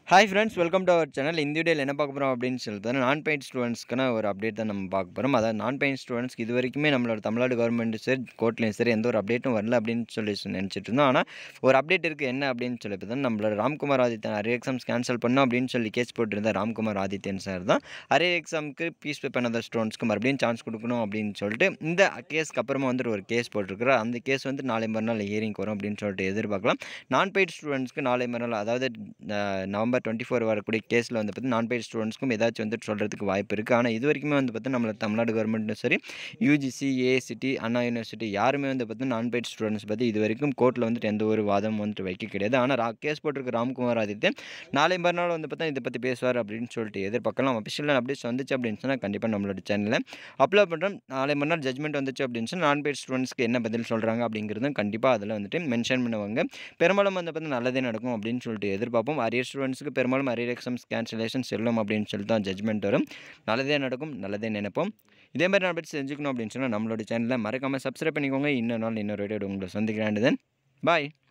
hi friends welcome to our channel இந்த வீடியோவில் என்ன பார்க்க போகிறோம் அப்படின்னு சொல்லிட்டு நான் பெய்ட் ஸ்டூடெண்ட்ஸ்க்கான ஒரு அப்டேட் தான் நம்ம பார்க்க போகிறோம் அதாவது நான் பெய்ட் ஸ்டூடெண்ட்ஸ்க்கு இது வரைக்குமே நம்மளோட தமிழ்நாடு கவர்மெண்ட் சரி கோர்ட்லேயும் சரி எந்த ஒரு அப்டேட்டும் வரல அப்படின்னு சொல்லி நினச்சிட்டு இருந்தோம் ஆனால் ஒரு அப்டேட் இருக்குது என்ன அப்படின்னு சொல்லி பார்த்தா நம்மளோட ராம்குமார் ஆதித்யன் அரிய எக்ஸாம்ஸ் கேன்சல் பண்ணோம் அப்படின்னு சொல்லி கேஸ் போட்டிருந்த ராம்குமார் ஆதித்யன் சார் தான் அரிய எக்ஸாமுக்கு பீஸ் பே பண்ணாத ஸ்டூடெண்ட்ஸ்க்கு மறுபடியும் சான்ஸ் கொடுக்கணும் அப்படின்னு சொல்லிட்டு இந்த கேஸ்க்கு அப்புறமா வந்துட்டு ஒரு கேஸ் போட்டிருக்கிறார் அந்த கேஸ் வந்து நாளை மறுநாள் ஹியரிங் வரும் அப்படின்னு சொல்லிட்டு எதிர்பார்க்கலாம் நான் பெய்ட் ஸ்டூடெண்ட்ஸ்க்கு நாளை மறுநாள் அதாவது அஹ், நவம்பர் டுவெண்ட்டி ஃபோர் வரக்கூடிய கேஸில் வந்து பார்த்து நான் பெய்ட் ஸ்டூடெண்ட்ஸ்க்கும் ஏதாச்சும் வந்துட்டு சொல்கிறதுக்கு வாய்ப்பு இருக்குது ஆனால் இது வரைக்குமே வந்து பார்த்து நம்மள தமிழ்நாடு கவர்மெண்ட்டும் சரி யூஜிசி ஏசிடி அண்ணா யூனிவர்சிட்டி யாருமே வந்து பார்த்து நான் பெய்ட் ஸ்டூடெண்ட்ஸ் பற்றி இது வரைக்கும் கோர்ட்டில் வந்துட்டு எந்த ஒரு வாதமும் வந்துட்டு வைக்க கிடையாது ஆனால் ரா கேஸ் போட்டிருக்க ராம்குமார் ஆதித்யன் நாளை மறுநாள் வந்து பார்த்தா இதை பற்றி பேசுவார் அப்படின்னு சொல்லிட்டு எதிர்பார்க்கலாம் அஃபிஷியல் அப்டேட்ஸ் வந்துச்சு அப்படின்னு சொன்னால் கண்டிப்பாக நம்மளோட சேனலில் அப்லோட் பண்ணுறோம் நாளை மறுநாள் ஜட்மெண்ட் வந்துச்சு அப்படின்னு சொன்னால் நான் பெய்ட் ஸ்டூடெண்ட்ஸ்க்கு என்ன பதில் சொல்கிறாங்க அப்படிங்கிறதும் கண்டிப்பாக அதில் வந்துட்டு மென்ஷன் பண்ணுவாங்க பெரும்பாலும் வந்து பார்த்து நல்லதே நடக்கும் அப்படின்னு சொல்லிட்டு எதிர்பார்ப்போம் அரியர் ஸ்டூடெண்ட்ஸுக்கு பெரும்பாலும் அரியர் எக்ஸாம்ஸ் கேன்சலேஷன் செல்லும் அப்படின்னு சொல்லிட்டு தான் ஜட்மெண்ட் வரும் நல்லதே நடக்கும் நல்லதே நினைப்போம் இதே மாதிரி நான் பற்றி செஞ்சுக்கணும் அப்படின்னு சொன்னால் நம்மளோட சேனலில் மறக்காமல் சப்ஸ்கிரைப் பண்ணிக்கோங்க இன்னொரு நாள் இன்னொரு வீடியோ உங்களை சந்திக்கிறேன் தென் பாய்